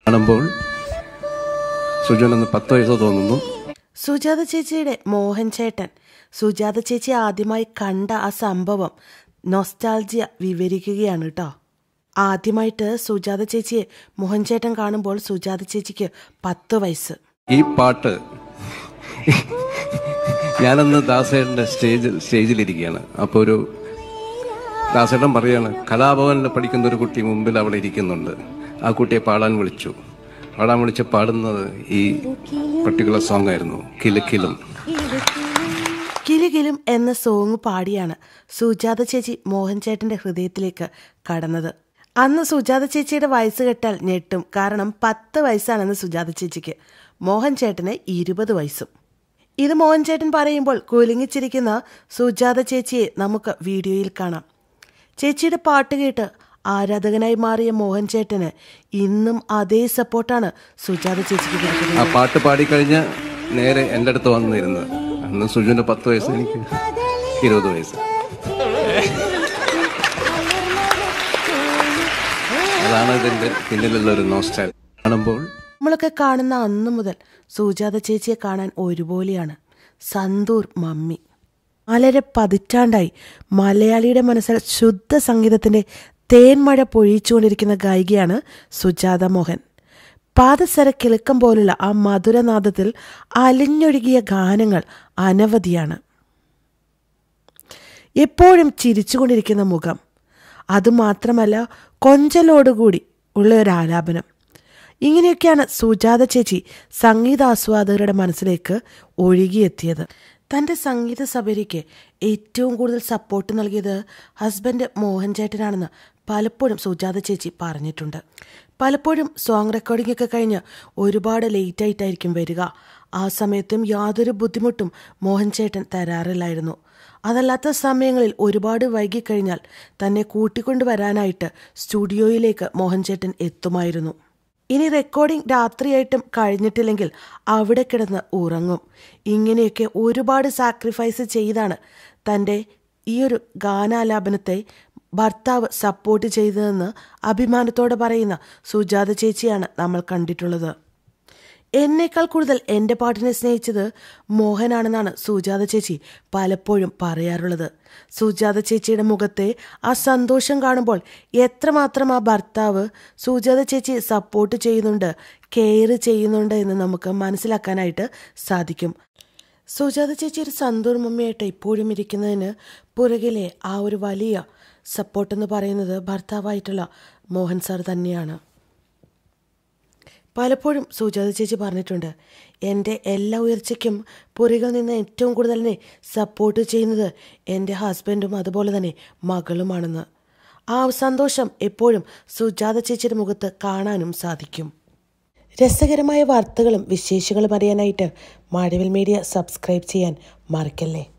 കാണുമ്പോൾ സുജൻ എന്ന് പത്ത് വയസ്സ് തോന്നുന്നു സുജാത ചേച്ചിയുടെ മോഹൻ ചേട്ടൻ സുജാത ചേച്ചി ആദ്യമായി കണ്ട ആ സംഭവം നൊസ്റ്റാൾജിയ വിവരിക്കുകയാണ് കേട്ടോ ആദ്യമായിട്ട് സുജാത ചേച്ചിയെ മോഹൻ ചേട്ടൻ കാണുമ്പോൾ സുജാത ചേച്ചിക്ക് പത്ത് വയസ്സ് ഈ പാട്ട് ഞാനന്ന് ദാസേട്ടൻ്റെ സ്റ്റേജിൽ സ്റ്റേജിലിരിക്കുകയാണ് അപ്പോൾ ഒരു ദാസേട്ടൻ പറയാണ് കലാഭവനിൽ പഠിക്കുന്ന ഒരു കുട്ടി മുമ്പിൽ അവിടെ ഇരിക്കുന്നുണ്ട് ആ കുട്ടിയെ പാടാൻ വിളിച്ചു പാടാൻ വിളിച്ച് പാടുന്നത് ഈ പർട്ടിക്കുലർ സോങ് ആയിരുന്നു കിലുക്കിലും കിലുകിലും എന്ന സോങ് പാടിയാണ് സുജാത ചേച്ചി മോഹൻ ചേട്ടന്റെ ഹൃദയത്തിലേക്ക് കടന്നത് അന്ന് സുജാത ചേച്ചിയുടെ വയസ്സ് കേട്ടാൽ ഞെട്ടും കാരണം പത്ത് വയസ്സാണെന്ന് സുജാത ചേച്ചിക്ക് മോഹൻ ചേട്ടന് ഇരുപത് വയസ്സും ഇത് മോഹൻ ചേട്ടൻ പറയുമ്പോൾ കുലുങ്ങിച്ചിരിക്കുന്ന സുജാത ചേച്ചിയെ നമുക്ക് വീഡിയോയിൽ കാണാം ചേച്ചിയുടെ പാട്ട് കേട്ട് ആരാധകനായി മാറിയ മോഹൻ ചേട്ടന് ഇന്നും അതേ സപ്പോർട്ടാണ് സുജാത ചേച്ചിക്ക് കൊടുക്കുന്നത് ആ പാട്ട് പാടിക്കഴിഞ്ഞ് നേരെ എൻ്റെ അടുത്ത് വന്നിരുന്നത് അന്ന് സുജുവിൻ്റെ പത്ത് വയസ്സ് എനിക്ക് ഇരുപത് വയസ്സ് അതാണ് ഇതിൻ്റെ പിന്നിലുള്ള ഒരു നോസ്റ്റാൽ കാണുമ്പോൾ നമ്മളൊക്കെ കാണുന്ന അന്ന് മുതൽ സുജാത ചേച്ചിയെ കാണാൻ ഒരുപോലെയാണ് സന്തൂർ മമ്മി വളരെ പതിറ്റാണ്ടായി മലയാളിയുടെ മനസ്സിൽ ശുദ്ധ സംഗീതത്തിന്റെ തേൻമഴ പൊഴിച്ചുകൊണ്ടിരിക്കുന്ന ഗായികയാണ് സുജാത മോഹൻ പാദസര കിളുക്കം പോലുള്ള ആ മധുരനാദത്തിൽ അലിഞ്ഞൊഴുകിയ ഗാനങ്ങൾ അനവധിയാണ് എപ്പോഴും ചിരിച്ചുകൊണ്ടിരിക്കുന്ന മുഖം അതുമാത്രമല്ല കൊഞ്ചലോടുകൂടി ഉള്ള ഒരു ആലാപനം ഇങ്ങനെയൊക്കെയാണ് സുജാത ചേച്ചി സംഗീതാസ്വാദകരുടെ മനസ്സിലേക്ക് ഒഴുകിയെത്തിയത് തൻ്റെ സംഗീത സഭയ്ക്ക് ഏറ്റവും കൂടുതൽ സപ്പോർട്ട് നൽകിയത് ഹസ്ബൻഡ് മോഹൻ ചേട്ടനാണെന്ന് പലപ്പോഴും സുജാത ചേച്ചി പറഞ്ഞിട്ടുണ്ട് പലപ്പോഴും സോങ് റെക്കോർഡിംഗ് ഒക്കെ കഴിഞ്ഞ് ഒരുപാട് ലേറ്റ് ആയിട്ടായിരിക്കും വരിക ആ സമയത്തും യാതൊരു ബുദ്ധിമുട്ടും മോഹൻ ചേട്ടൻ തരാറില്ലായിരുന്നു അതല്ലാത്ത സമയങ്ങളിൽ ഒരുപാട് വൈകിക്കഴിഞ്ഞാൽ തന്നെ കൂട്ടിക്കൊണ്ടുവരാനായിട്ട് സ്റ്റുഡിയോയിലേക്ക് മോഹൻ ചേട്ടൻ എത്തുമായിരുന്നു ഇനി റെക്കോർഡിംഗ് രാത്രിയായിട്ടും കഴിഞ്ഞിട്ടില്ലെങ്കിൽ അവിടെ കിടന്ന് ഉറങ്ങും ഇങ്ങനെയൊക്കെ ഒരുപാട് സാക്രിഫൈസ് ചെയ്താണ് തൻ്റെ ഈ ഒരു ഗാനാലാപനത്തെ ഭർത്താവ് സപ്പോർട്ട് ചെയ്തതെന്ന് അഭിമാനത്തോടെ പറയുന്ന സുജാത ചേച്ചിയാണ് നമ്മൾ കണ്ടിട്ടുള്ളത് എന്നേക്കാൾ കൂടുതൽ എൻ്റെ പാട്ടിനെ സ്നേഹിച്ചത് മോഹനാണെന്നാണ് സുജാത ചേച്ചി പലപ്പോഴും പറയാറുള്ളത് സുജാത ചേച്ചിയുടെ മുഖത്തെ ആ സന്തോഷം കാണുമ്പോൾ എത്രമാത്രം ആ ഭർത്താവ് സുജാത ചേച്ചിയെ സപ്പോർട്ട് ചെയ്യുന്നുണ്ട് കെയർ ചെയ്യുന്നുണ്ട് എന്ന് നമുക്ക് മനസ്സിലാക്കാനായിട്ട് സാധിക്കും സുജാത ചേച്ചി ഒരു സന്തൂർ മമ്മിയായിട്ട് ഇപ്പോഴും ഇരിക്കുന്നതിന് പുറകിലെ ആ ഒരു വലിയ സപ്പോർട്ട് എന്ന് പറയുന്നത് ഭർത്താവായിട്ടുള്ള മോഹൻ സാർ തന്നെയാണ് പലപ്പോഴും സുജാത ചേച്ചി പറഞ്ഞിട്ടുണ്ട് എൻ്റെ എല്ലാ ഉയർച്ചയ്ക്കും പുറകിൽ നിന്ന് ഏറ്റവും കൂടുതൽ എന്നെ സപ്പോർട്ട് ചെയ്യുന്നത് എൻ്റെ ഹസ്ബൻഡും അതുപോലെ തന്നെ മകളുമാണെന്ന് ആ സന്തോഷം എപ്പോഴും സുജാത ചേച്ചിയുടെ മുഖത്ത് കാണാനും സാധിക്കും രസകരമായ വാർത്തകളും വിശേഷങ്ങളും അറിയാനായിട്ട് മാടവിൽ മീഡിയ സബ്സ്ക്രൈബ് ചെയ്യാൻ മറക്കല്ലേ